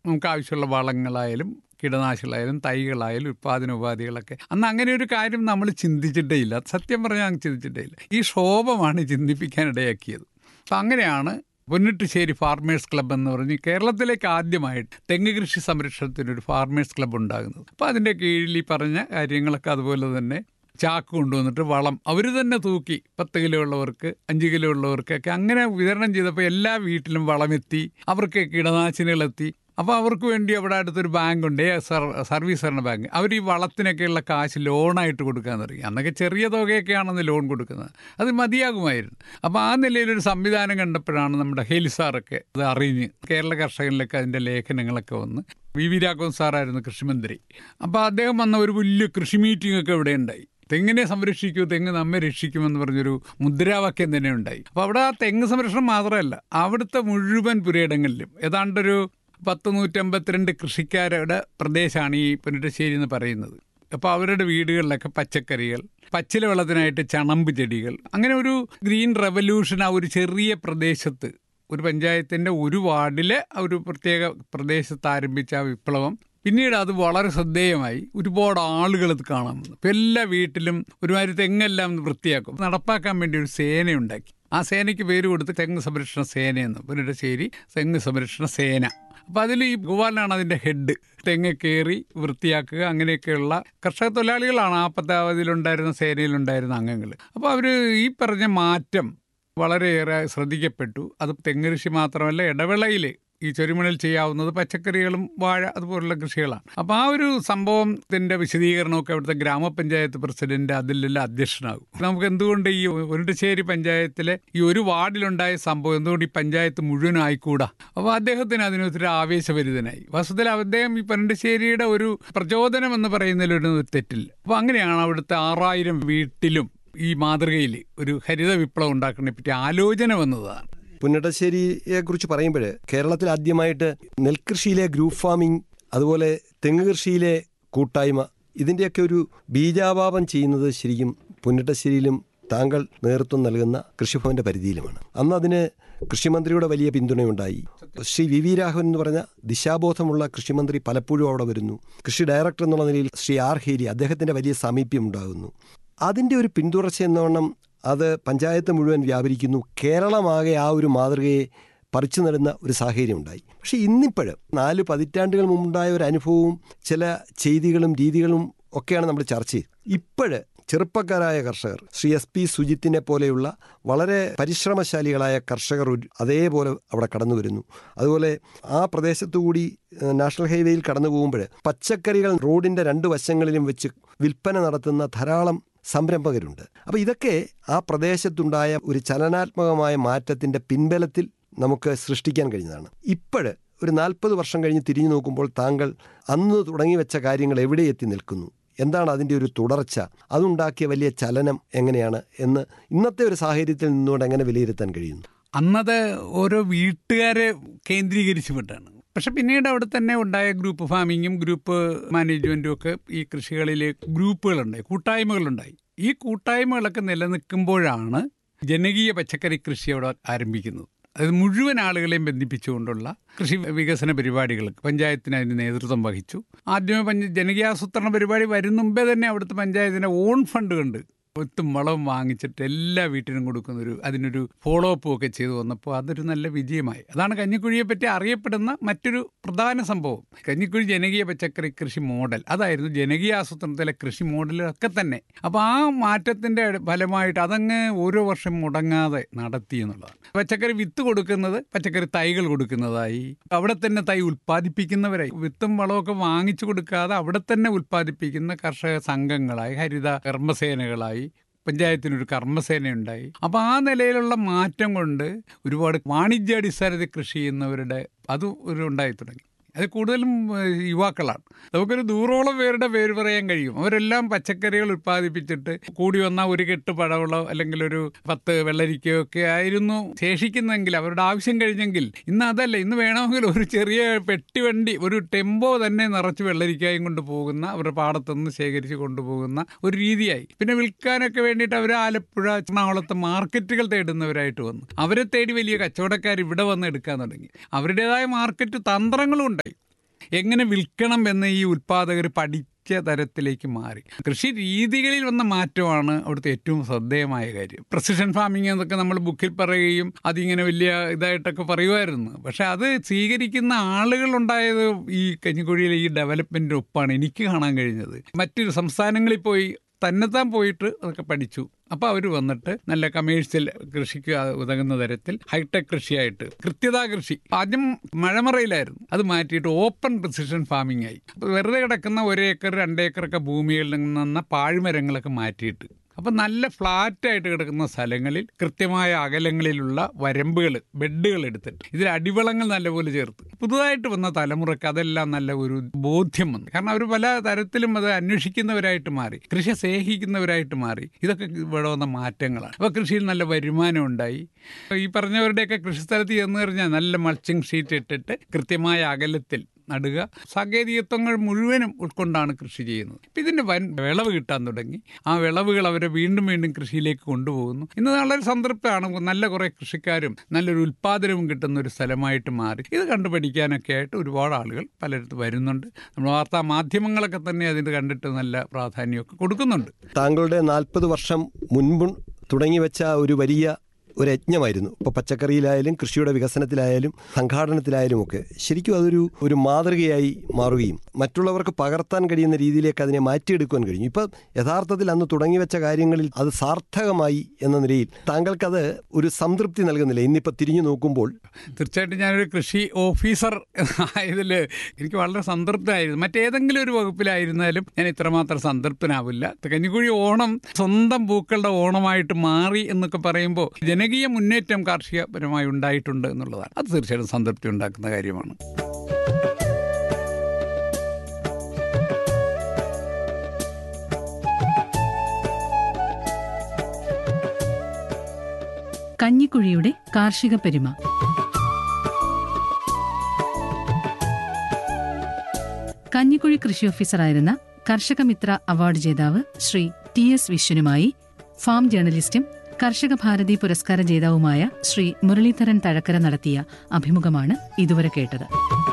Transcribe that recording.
നമുക്ക് ആവശ്യമുള്ള വളങ്ങളായാലും കീടനാശികളായാലും തൈകളായാലും ഉൽപ്പാദന ഉപാധികളൊക്കെ അന്ന് അങ്ങനെ ഒരു കാര്യം നമ്മൾ ചിന്തിച്ചിട്ടേ ഇല്ല സത്യം പറഞ്ഞാൽ അങ്ങ് ചിന്തിച്ചിട്ടേ ഇല്ല ഈ ക്ഷോഭമാണ് ചിന്തിപ്പിക്കാനിടയാക്കിയത് അപ്പം അങ്ങനെയാണ് പൊന്നിട്ടുശ്ശേരി ഫാർമേഴ്സ് ക്ലബ്ബ് എന്ന് പറഞ്ഞ് കേരളത്തിലേക്ക് ആദ്യമായിട്ട് തെങ്ങ് കൃഷി സംരക്ഷണത്തിന് ഒരു ഫാർമേഴ്സ് ക്ലബ്ബ് ഉണ്ടാകുന്നത് അപ്പോൾ അതിൻ്റെ കീഴിൽ ഈ പറഞ്ഞ കാര്യങ്ങളൊക്കെ അതുപോലെ തന്നെ ചാക്ക് കൊണ്ടുവന്നിട്ട് വളം അവർ തന്നെ തൂക്കി പത്ത് കിലോ ഉള്ളവർക്ക് അഞ്ച് കിലോ ഉള്ളവർക്കൊക്കെ അങ്ങനെ വിതരണം ചെയ്തപ്പോൾ എല്ലാ വീട്ടിലും വളമെത്തി അവർക്ക് കീടനാശിനികളെത്തി അപ്പോൾ അവർക്ക് വേണ്ടി അവിടെ അടുത്തൊരു ബാങ്ക് ഉണ്ട് സർവീസ് ഭരണ ബാങ്ക് അവർ ഈ വളത്തിനൊക്കെയുള്ള കാശ് ലോണായിട്ട് കൊടുക്കാൻ തുടങ്ങി അന്നൊക്കെ ചെറിയ തുകയൊക്കെയാണെന്ന് ലോൺ കൊടുക്കുന്നത് അത് മതിയാകുമായിരുന്നു അപ്പോൾ ആ നിലയിലൊരു സംവിധാനം കണ്ടപ്പോഴാണ് നമ്മുടെ ഹെലി സാറൊക്കെ അത് അറിഞ്ഞ് കേരള കർഷകരിലൊക്കെ അതിൻ്റെ ലേഖനങ്ങളൊക്കെ വന്ന് വി വി രാഘവൻ സാറായിരുന്നു കൃഷിമന്ത്രി അപ്പോൾ അദ്ദേഹം വന്ന ഒരു വലിയ കൃഷി മീറ്റിംഗ് ഒക്കെ ഇവിടെ ഉണ്ടായി തെങ്ങിനെ സംരക്ഷിക്കൂ തെങ്ങ് നമ്മെ രക്ഷിക്കുമെന്ന് പറഞ്ഞൊരു മുദ്രാവാക്യം തന്നെ ഉണ്ടായി അപ്പോൾ അവിടെ ആ തെങ്ങ് സംരക്ഷണം മാത്രമല്ല അവിടുത്തെ മുഴുവൻ പുരയിടങ്ങളിലും ഏതാണ്ടൊരു പത്ത് നൂറ്റമ്പത്തിരണ്ട് കൃഷിക്കാരുടെ പ്രദേശമാണ് ഈ പുനരശ്ശേരി എന്ന് പറയുന്നത് അപ്പോൾ അവരുടെ വീടുകളിലൊക്കെ പച്ചക്കറികൾ പച്ചില വെള്ളത്തിനായിട്ട് ചണമ്പ് ചെടികൾ അങ്ങനെ ഒരു ഗ്രീൻ റെവല്യൂഷൻ ആ ഒരു ചെറിയ പ്രദേശത്ത് ഒരു പഞ്ചായത്തിൻ്റെ ഒരു വാർഡിലെ ഒരു പ്രത്യേക പ്രദേശത്ത് ആരംഭിച്ച ആ വിപ്ലവം പിന്നീട് അത് വളരെ ശ്രദ്ധേയമായി ഒരുപാട് ആളുകൾ അത് കാണാൻ വന്നു ഇപ്പം എല്ലാ വീട്ടിലും ഒരുമാതിരി തെങ്ങെല്ലാം വൃത്തിയാക്കും നടപ്പാക്കാൻ വേണ്ടി ഒരു സേനയുണ്ടാക്കി ആ സേനയ്ക്ക് പേര് കൊടുത്ത് തെങ്ങ് സംരക്ഷണ സേനയെന്ന് പുനരശ്ശേരി തെങ്ങ് സംരക്ഷണ സേന അപ്പം അതിൽ ഈ ഗോപാലനാണ് അതിൻ്റെ ഹെഡ് തെങ്ങ് കയറി വൃത്തിയാക്കുക അങ്ങനെയൊക്കെയുള്ള കർഷക തൊഴിലാളികളാണ് ആ പത്താവതിലുണ്ടായിരുന്ന സേനയിലുണ്ടായിരുന്ന അംഗങ്ങൾ അപ്പോൾ അവർ ഈ പറഞ്ഞ മാറ്റം വളരെയേറെ ശ്രദ്ധിക്കപ്പെട്ടു അത് തെങ്ങ് കൃഷി മാത്രമല്ല ഇടവേളയിൽ ഈ ചൊരിമണിൽ ചെയ്യാവുന്നത് പച്ചക്കറികളും വാഴ അതുപോലുള്ള കൃഷികളാണ് അപ്പോൾ ആ ഒരു സംഭവത്തിന്റെ വിശദീകരണമൊക്കെ അവിടുത്തെ ഗ്രാമപഞ്ചായത്ത് പ്രസിഡന്റ് അതിലെല്ലാം അധ്യക്ഷനാകും നമുക്ക് എന്തുകൊണ്ട് ഈ ഒരിട്ടശ്ശേരി പഞ്ചായത്തിലെ ഈ ഒരു വാർഡിലുണ്ടായ സംഭവം എന്തുകൊണ്ട് ഈ പഞ്ചായത്ത് മുഴുവൻ ആയിക്കൂടാ അപ്പോൾ അദ്ദേഹത്തിന് അതിനൊത്തിരി ആവേശഭരിതനായി വസ്തുതയിൽ അദ്ദേഹം ഈ പരണ്ടശ്ശേരിയുടെ ഒരു പ്രചോദനം എന്ന് പറയുന്നതിലൊരു തെറ്റില്ല അപ്പോൾ അങ്ങനെയാണ് അവിടുത്തെ ആറായിരം വീട്ടിലും ഈ മാതൃകയിൽ ഒരു ഹരിത വിപ്ലവം ഉണ്ടാക്കുന്നതിനെ പറ്റി ആലോചന വന്നതാണ് പുന്നട്ടശ്ശേരിയെ കുറിച്ച് പറയുമ്പോൾ കേരളത്തിൽ ആദ്യമായിട്ട് നെൽകൃഷിയിലെ ഗ്രൂപ്പ് ഫാമിംഗ് അതുപോലെ തെങ്ങ് കൃഷിയിലെ കൂട്ടായ്മ ഇതിൻ്റെയൊക്കെ ഒരു ബീജാപാപം ചെയ്യുന്നത് ശരിക്കും പുന്നട്ടശ്ശേരിയിലും താങ്കൾ നേതൃത്വം നൽകുന്ന കൃഷിഭവന്റെ പരിധിയിലുമാണ് അന്ന് അതിന് കൃഷിമന്ത്രിയുടെ വലിയ പിന്തുണയുണ്ടായി ശ്രീ വി വി രാഘവൻ എന്ന് പറഞ്ഞ ദിശാബോധമുള്ള കൃഷിമന്ത്രി പലപ്പോഴും അവിടെ വരുന്നു കൃഷി ഡയറക്ടർ എന്നുള്ള നിലയിൽ ശ്രീ ആർ ഹേരി അദ്ദേഹത്തിന്റെ വലിയ സാമീപ്യം ഉണ്ടാകുന്നു അതിൻ്റെ ഒരു പിന്തുടർച്ച എന്നവണ്ണം അത് പഞ്ചായത്ത് മുഴുവൻ വ്യാപരിക്കുന്നു കേരളമാകെ ആ ഒരു മാതൃകയെ പറിച്ചു നടുന്ന ഒരു സാഹചര്യം ഉണ്ടായി പക്ഷേ ഇന്നിപ്പോൾ നാല് പതിറ്റാണ്ടുകൾ മുമ്പുണ്ടായ ഒരു അനുഭവവും ചില ചെയ്തികളും രീതികളും ഒക്കെയാണ് നമ്മൾ ചർച്ച ചെയ്ത് ഇപ്പോഴ് ചെറുപ്പക്കാരായ കർഷകർ ശ്രീ എസ് പി സുജിത്തിനെ പോലെയുള്ള വളരെ പരിശ്രമശാലികളായ കർഷകർ അതേപോലെ അവിടെ കടന്നു വരുന്നു അതുപോലെ ആ പ്രദേശത്തു കൂടി നാഷണൽ ഹൈവേയിൽ കടന്നു പോകുമ്പോൾ പച്ചക്കറികൾ റോഡിൻ്റെ രണ്ട് വശങ്ങളിലും വെച്ച് വിൽപ്പന നടത്തുന്ന ധാരാളം സംരംഭകരുണ്ട് അപ്പോൾ ഇതൊക്കെ ആ പ്രദേശത്തുണ്ടായ ഒരു ചലനാത്മകമായ മാറ്റത്തിൻ്റെ പിൻബലത്തിൽ നമുക്ക് സൃഷ്ടിക്കാൻ കഴിഞ്ഞതാണ് ഇപ്പോഴ് ഒരു നാൽപ്പത് വർഷം കഴിഞ്ഞ് തിരിഞ്ഞു നോക്കുമ്പോൾ താങ്കൾ അന്ന് തുടങ്ങി വെച്ച കാര്യങ്ങൾ എവിടെ എത്തി നിൽക്കുന്നു എന്താണ് അതിൻ്റെ ഒരു തുടർച്ച അതുണ്ടാക്കിയ വലിയ ചലനം എങ്ങനെയാണ് എന്ന് ഇന്നത്തെ ഒരു സാഹചര്യത്തിൽ നിന്നുകൊണ്ട് എങ്ങനെ വിലയിരുത്താൻ കഴിയുന്നു അന്നത് ഓരോ വീട്ടുകാരെ കേന്ദ്രീകരിച്ചു വിട്ടാണ് പക്ഷെ പിന്നീട് അവിടെ തന്നെ ഉണ്ടായ ഗ്രൂപ്പ് ഫാമിങ്ങും ഗ്രൂപ്പ് മാനേജ്മെൻറ്റും ഒക്കെ ഈ കൃഷികളിൽ ഗ്രൂപ്പുകളുണ്ടായി കൂട്ടായ്മകളുണ്ടായി ഈ കൂട്ടായ്മകളൊക്കെ നിലനിൽക്കുമ്പോഴാണ് ജനകീയ പച്ചക്കറി കൃഷി അവിടെ ആരംഭിക്കുന്നത് അതായത് മുഴുവൻ ആളുകളെയും ബന്ധിപ്പിച്ചുകൊണ്ടുള്ള കൃഷി വികസന പരിപാടികൾക്ക് പഞ്ചായത്തിന് അതിന് നേതൃത്വം വഹിച്ചു ആദ്യമേ പഞ്ച ജനകീയാസൂത്രണ പരിപാടി വരും മുമ്പേ തന്നെ അവിടുത്തെ പഞ്ചായത്തിൻ്റെ ഓൺ ഫണ്ട് കണ്ട് വിത്തും വളവും വാങ്ങിച്ചിട്ട് എല്ലാ വീട്ടിനും കൊടുക്കുന്ന ഒരു അതിനൊരു ഫോളോ അപ്പും ഒക്കെ ചെയ്തു വന്നപ്പോൾ അതൊരു നല്ല വിജയമായി അതാണ് കഞ്ഞിക്കുഴിയെ പറ്റി അറിയപ്പെടുന്ന മറ്റൊരു പ്രധാന സംഭവം കഞ്ഞിക്കുഴി ജനകീയ പച്ചക്കറി കൃഷി മോഡൽ അതായിരുന്നു ജനകീയ ആസൂത്രണത്തിലെ കൃഷി മോഡലൊക്കെ തന്നെ അപ്പോൾ ആ മാറ്റത്തിൻ്റെ ഫലമായിട്ട് അതങ്ങ് ഓരോ വർഷം മുടങ്ങാതെ നടത്തി എന്നുള്ളതാണ് പച്ചക്കറി വിത്ത് കൊടുക്കുന്നത് പച്ചക്കറി തൈകൾ കൊടുക്കുന്നതായി അവിടെ തന്നെ തൈ ഉൽപ്പാദിപ്പിക്കുന്നവരായി വിത്തും വളമൊക്കെ വാങ്ങിച്ചു കൊടുക്കാതെ അവിടെ തന്നെ ഉൽപ്പാദിപ്പിക്കുന്ന കർഷക സംഘങ്ങളായി ഹരിത കർമ്മസേനകളായി പഞ്ചായത്തിനൊരു കർമ്മസേനയുണ്ടായി അപ്പോൾ ആ നിലയിലുള്ള മാറ്റം കൊണ്ട് ഒരുപാട് വാണിജ്യാടിസ്ഥാനത്തിൽ കൃഷി ചെയ്യുന്നവരുടെ അത് ഒരു ഉണ്ടായി തുടങ്ങി അത് കൂടുതലും യുവാക്കളാണ് നമുക്കൊരു നൂറോളം പേരുടെ പേര് പറയാൻ കഴിയും അവരെല്ലാം പച്ചക്കറികൾ ഉൽപ്പാദിപ്പിച്ചിട്ട് കൂടി വന്ന ഒരു കെട്ട് പഴവളോ അല്ലെങ്കിൽ ഒരു പത്ത് വെള്ളരിക്കയോ ഒക്കെ ആയിരുന്നു ശേഷിക്കുന്നെങ്കിൽ അവരുടെ ആവശ്യം കഴിഞ്ഞെങ്കിൽ ഇന്ന് അതല്ല ഇന്ന് വേണമെങ്കിൽ ഒരു ചെറിയ പെട്ടിവണ്ടി ഒരു ടെമ്പോ തന്നെ നിറച്ച് വെള്ളരിക്കായും കൊണ്ട് പോകുന്ന അവരുടെ പാടത്തുനിന്ന് ശേഖരിച്ച് കൊണ്ടുപോകുന്ന ഒരു രീതിയായി പിന്നെ വിൽക്കാനൊക്കെ വേണ്ടിയിട്ട് അവർ ആലപ്പുഴ എറണാകുളത്ത് മാർക്കറ്റുകൾ തേടുന്നവരായിട്ട് വന്നു അവരെ തേടി വലിയ കച്ചവടക്കാർ ഇവിടെ വന്ന് എടുക്കാൻ തുടങ്ങി അവരുടേതായ മാർക്കറ്റ് തന്ത്രങ്ങളും ഉണ്ടായി എങ്ങനെ വിൽക്കണം എന്ന് ഈ ഉൽപാദകർ പഠിച്ച തരത്തിലേക്ക് മാറി കൃഷി രീതികളിൽ വന്ന മാറ്റമാണ് അവിടുത്തെ ഏറ്റവും ശ്രദ്ധേയമായ കാര്യം പ്രസിഷൻ ഫാമിംഗ് എന്നൊക്കെ നമ്മൾ ബുക്കിൽ പറയുകയും അതിങ്ങനെ വലിയ ഇതായിട്ടൊക്കെ പറയുമായിരുന്നു പക്ഷെ അത് സ്വീകരിക്കുന്ന ആളുകൾ ഉണ്ടായത് ഈ കഞ്ഞിക്കുഴിയിലെ ഈ ഡെവലപ്മെന്റിന് ഒപ്പാണ് എനിക്ക് കാണാൻ കഴിഞ്ഞത് മറ്റു സംസ്ഥാനങ്ങളിൽ പോയി തന്നെത്താൻ പോയിട്ട് അതൊക്കെ പഠിച്ചു അപ്പോൾ അവർ വന്നിട്ട് നല്ല കമേഴ്സ്യൽ കൃഷിക്ക് ഉതകുന്ന തരത്തിൽ ഹൈടെക് കൃഷിയായിട്ട് കൃത്യതാ കൃഷി ആദ്യം മഴമറയിലായിരുന്നു അത് മാറ്റിയിട്ട് ഓപ്പൺ പ്രിസിഷൻ ഫാമിംഗ് ആയി അപ്പോൾ വെറുതെ കിടക്കുന്ന ഒരേക്കർ രണ്ടേക്കറൊക്കെ ഭൂമിയിൽ നിന്ന പാഴ്മരങ്ങളൊക്കെ മാറ്റിയിട്ട് അപ്പം നല്ല ഫ്ലാറ്റായിട്ട് കിടക്കുന്ന സ്ഥലങ്ങളിൽ കൃത്യമായ അകലങ്ങളിലുള്ള വരമ്പുകൾ ബെഡുകൾ എടുത്തിട്ട് ഇതിൽ അടിവളങ്ങൾ നല്ലപോലെ ചേർത്ത് പുതുതായിട്ട് വന്ന തലമുറയ്ക്ക് അതെല്ലാം നല്ല ഒരു ബോധ്യം വന്നു കാരണം അവർ പല തരത്തിലും അത് അന്വേഷിക്കുന്നവരായിട്ട് മാറി കൃഷി സ്നേഹിക്കുന്നവരായിട്ട് മാറി ഇതൊക്കെ ഇവിടെ വന്ന മാറ്റങ്ങളാണ് അപ്പോൾ കൃഷിയിൽ നല്ല വരുമാനം ഉണ്ടായി ഈ പറഞ്ഞവരുടെയൊക്കെ കൃഷിസ്ഥലത്ത് ചെന്ന് കഴിഞ്ഞാൽ നല്ല മൾച്ചിങ് ഷീറ്റ് ഇട്ടിട്ട് കൃത്യമായ അകലത്തിൽ നടുക സാങ്കേതികത്വങ്ങൾ മുഴുവനും ഉൾക്കൊണ്ടാണ് കൃഷി ചെയ്യുന്നത് ഇപ്പം ഇതിൻ്റെ വൻ വിളവ് കിട്ടാൻ തുടങ്ങി ആ വിളവുകൾ അവരെ വീണ്ടും വീണ്ടും കൃഷിയിലേക്ക് കൊണ്ടുപോകുന്നു ഇന്ന് വളരെ സംതൃപ്തമാണ് നല്ല കുറേ കൃഷിക്കാരും നല്ലൊരു ഉൽപ്പാദനവും കിട്ടുന്ന ഒരു സ്ഥലമായിട്ട് മാറി ഇത് കണ്ടുപഠിക്കാനൊക്കെ ആയിട്ട് ഒരുപാട് ആളുകൾ പലയിടത്ത് വരുന്നുണ്ട് നമ്മൾ വാർത്താ മാധ്യമങ്ങളൊക്കെ തന്നെ അതിന് കണ്ടിട്ട് നല്ല പ്രാധാന്യമൊക്കെ കൊടുക്കുന്നുണ്ട് താങ്കളുടെ നാൽപ്പത് വർഷം മുൻപ് തുടങ്ങി വെച്ച ഒരു വലിയ ഒരു യജ്ഞമായിരുന്നു ഇപ്പോൾ പച്ചക്കറിയിലായാലും കൃഷിയുടെ വികസനത്തിലായാലും സംഘാടനത്തിലായാലും ഒക്കെ ശരിക്കും അതൊരു ഒരു മാതൃകയായി മാറുകയും മറ്റുള്ളവർക്ക് പകർത്താൻ കഴിയുന്ന രീതിയിലേക്ക് അതിനെ മാറ്റിയെടുക്കുവാൻ കഴിഞ്ഞു ഇപ്പം യഥാർത്ഥത്തിൽ അന്ന് തുടങ്ങി വെച്ച കാര്യങ്ങളിൽ അത് സാർത്ഥകമായി എന്ന നിലയിൽ താങ്കൾക്കത് ഒരു സംതൃപ്തി നൽകുന്നില്ല ഇന്നിപ്പോൾ തിരിഞ്ഞു നോക്കുമ്പോൾ തീർച്ചയായിട്ടും ഞാനൊരു കൃഷി ഓഫീസർ ആയതിൽ എനിക്ക് വളരെ സംതൃപ്തമായിരുന്നു മറ്റേതെങ്കിലും ഒരു വകുപ്പിലായിരുന്നാലും ഞാൻ ഇത്രമാത്രം സംതൃപ്തനാവില്ല കഞ്ഞിക്കുഴി ഓണം സ്വന്തം പൂക്കളുടെ ഓണമായിട്ട് മാറി എന്നൊക്കെ പറയുമ്പോൾ ജനകീയ മുന്നേറ്റം കാർഷികപരമായി ഉണ്ടായിട്ടുണ്ട് എന്നുള്ളതാണ് അത് തീർച്ചയായിട്ടും സംതൃപ്തി ഉണ്ടാക്കുന്ന കാര്യമാണ് കഞ്ഞിക്കുഴിയുടെ കാർഷിക പെരുമ കഞ്ഞിക്കുഴി കൃഷി ഓഫീസറായിരുന്ന കർഷകമിത്ര അവാർഡ് ജേതാവ് ശ്രീ ടി എസ് വിശ്വനുമായി ഫാം ജേർണലിസ്റ്റും കർഷക ഭാരതി പുരസ്കാര ജേതാവുമായ ശ്രീ മുരളീധരൻ തഴക്കര നടത്തിയ അഭിമുഖമാണ് ഇതുവരെ കേട്ടത്